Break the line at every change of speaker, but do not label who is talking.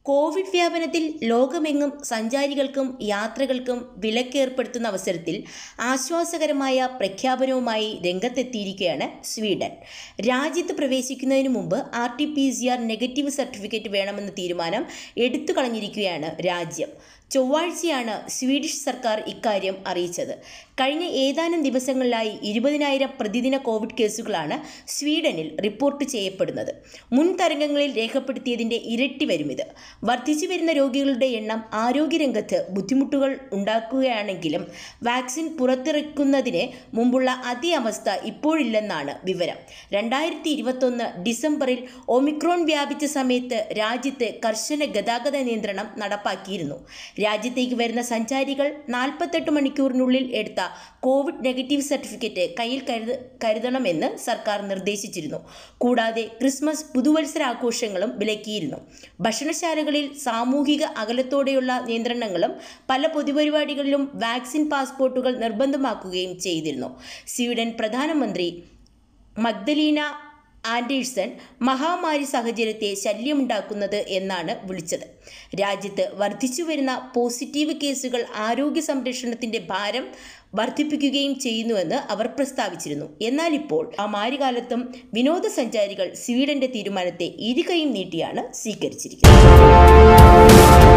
Covid വ്യാപനത്തിൽ ലോകമെങ്ങും സഞ്ചാരികൾക്കും യാത്രകൾക്കും വിലക്കേർപ്പെടുത്തുന്ന അവസരത്തിൽ ആശ്വാസകരമായ പ്രഖ്യാപനവുമായി രംഗത്തെത്തിയിരിക്കുകയാണ് സ്വീഡൻ രാജ്യത്ത് പ്രവേശിക്കുന്നതിന് മുമ്പ് R T P C R negative certificate വേണമെന്ന തീരുമാനം എടുത്തു കളഞ്ഞിരിക്കുകയാണ് രാജ്യം ചൊവ്വാഴ്ചയാണ് സ്വീഡിഷ് സർക്കാർ ഇക്കാര്യം അറിയിച്ചത് കഴിഞ്ഞ ഏതാനും ദിവസങ്ങളിലായി ഇരുപതിനായിരം പ്രതിദിന കോവിഡ് കേസുകളാണ് സ്വീഡനിൽ റിപ്പോർട്ട് ചെയ്യപ്പെടുന്നത് മുൻ തരംഗങ്ങളിൽ രേഖപ്പെടുത്തിയതിൻ്റെ ഇരട്ടി വരും ഇത് വർദ്ധിച്ചു വരുന്ന രോഗികളുടെ എണ്ണം ആരോഗ്യരംഗത്ത് ബുദ്ധിമുട്ടുകൾ ഉണ്ടാക്കുകയാണെങ്കിലും വാക്സിൻ പുറത്തിറക്കുന്നതിന് മുമ്പുള്ള അതേ അവസ്ഥ ഇപ്പോഴില്ലെന്നാണ് വിവരം രണ്ടായിരത്തി ഇരുപത്തൊന്ന് ഡിസംബറിൽ ഒമിക്രോൺ വ്യാപിച്ച സമയത്ത് രാജ്യത്ത് കർശന ഗതാഗത നിയന്ത്രണം നടപ്പാക്കിയിരുന്നു രാജ്യത്തേക്ക് വരുന്ന സഞ്ചാരികൾ നാൽപ്പത്തെട്ട് മണിക്കൂറിനുള്ളിൽ എടുത്ത കോവിഡ് നെഗറ്റീവ് സർട്ടിഫിക്കറ്റ് കയ്യിൽ കരുത കരുതണമെന്ന് സർക്കാർ നിർദ്ദേശിച്ചിരുന്നു കൂടാതെ ക്രിസ്മസ് പുതുവത്സരാഘോഷങ്ങളും വിലക്കിയിരുന്നു ഭക്ഷണശാലകളിൽ സാമൂഹിക അകലത്തോടെയുള്ള നിയന്ത്രണങ്ങളും പല പൊതുപരിപാടികളിലും വാക്സിൻ പാസ്പോർട്ടുകൾ നിർബന്ധമാക്കുകയും ചെയ്തിരുന്നു സ്വീഡൻ പ്രധാനമന്ത്രി മഗ്ദലീന ആൻഡേഴ്സൺ മഹാമാരി സാഹചര്യത്തെ ശല്യമുണ്ടാക്കുന്നത് എന്നാണ് വിളിച്ചത് രാജ്യത്ത് വർദ്ധിച്ചു വരുന്ന പോസിറ്റീവ് കേസുകൾ ആരോഗ്യ സംരക്ഷണത്തിന്റെ ഭാരം വർദ്ധിപ്പിക്കുകയും ചെയ്യുന്നുവെന്ന് അവർ പ്രസ്താവിച്ചിരുന്നു എന്നാൽ ഇപ്പോൾ ആ മാരികാലത്തും വിനോദസഞ്ചാരികൾ സ്വീഡന്റെ തീരുമാനത്തെ ഇരുകൈയും നീട്ടിയാണ് സ്വീകരിച്ചിരിക്കുന്നത്